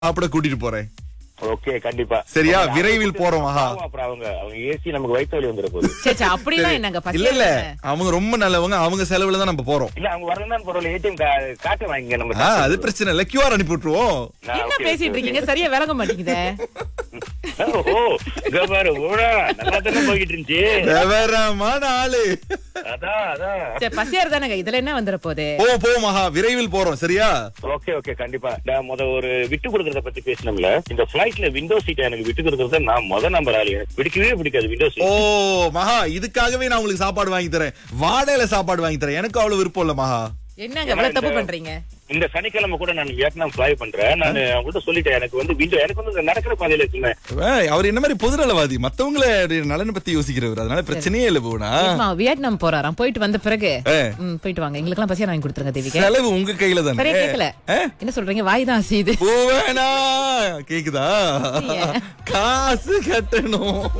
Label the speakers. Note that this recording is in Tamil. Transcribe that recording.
Speaker 1: சாப்பிட கூட்டிட்டு போறேன்
Speaker 2: ஓகே கண்டிப்பா
Speaker 1: சரியா?
Speaker 2: அவங்க
Speaker 1: விரைவில் போறோம், ஆஹா.
Speaker 2: ஆமா, அப்புறம் அவங்க அவங்க ஏசி நமக்கு வயிற்று வலி வந்துட போகுது
Speaker 3: சே சே அப்படிலாம் என்னங்க
Speaker 1: இல்ல இல்ல
Speaker 3: பசி
Speaker 1: அவங்க ரொம்ப நல்லவங்க அவங்க செலவுல தான் நம்ம போறோம்
Speaker 2: இல்ல அவங்க வரலாம் பரவாயில்ல ஏடிஎம் காட்டு வாங்கிங்க நம்ம
Speaker 1: ஆ, அது பிரச்சனை இல்ல கியூஆர் அனுப்பி விட்டுருவோம்
Speaker 2: நான்
Speaker 3: என்ன
Speaker 2: okay,
Speaker 3: பேசிட்டு
Speaker 2: okay,
Speaker 3: இருக்கீங்க சரியா விளங்க மாட்டேங்குதே
Speaker 2: ஓ இங்க பாரு ஊழா நல்லா தானே போய்கிட்டு இருந்துச்சு
Speaker 1: விவரமான ஆளு
Speaker 2: அதான் அதான்
Speaker 3: சரி பசியா இருந்தானுங்க இதுல என்ன வந்துட போகுது
Speaker 1: போவோம் போவோம் மகா விரைவில் போறோம் சரியா
Speaker 2: ஓகே ஓகே கண்டிப்பா நான் முத ஒரு விட்டு கொடுக்கறத பத்தி பேசணும்ல இந்த பிளைட்ல விண்டோ சீட் எனக்கு விட்டு கொடுக்கறத நான் முத நம்பர் ஆளு எனக்கு பிடிக்கவே பிடிக்காது விண்டோ
Speaker 1: ஓ
Speaker 2: சீட்
Speaker 1: மகா இதுக்காகவே நான் உங்களுக்கு சாப்பாடு வாங்கி தரேன் வாடகையில சாப்பாடு வாங்கி தரேன் எனக்கு அவ்வளவு விருப்பம் இல்ல மகா
Speaker 3: என்னங்க இவ்வளவு தப்பு பண்றீங்க
Speaker 2: இந்த சனிக்கிழமை கூட நான் வியட்நாம் ஃபிளை பண்றேன் நான் அவங்கள்ட்ட சொல்லிட்டேன் எனக்கு வந்து விண்டோ எனக்கு வந்து இந்த நடக்கிற பாதையில இருக்குமே
Speaker 1: ஏய், அவர் என்ன மாதிரி பொதுநலவாதி மத்தவங்கள நலனை பத்தி யோசிக்கிறவர் அதனால பிரச்சனையே இல்ல போனா
Speaker 3: ஆமா, வியட்நாம் போறாராம் போயிட்டு வந்த பிறகு
Speaker 1: ஏ.
Speaker 3: ம், போயிட்டு வாங்க எங்களுக்கு எல்லாம் பசியா வாங்கி கொடுத்துருங்க தேவிக்கு
Speaker 1: செலவு உங்க கையில தானே
Speaker 3: சரியா கேக்கல
Speaker 1: ஏ?
Speaker 3: என்ன சொல்றீங்க வாய் தான் செய்யுது
Speaker 1: போவேனா கேக்குதா
Speaker 3: இல்லையே.
Speaker 1: காசு கட்டணும்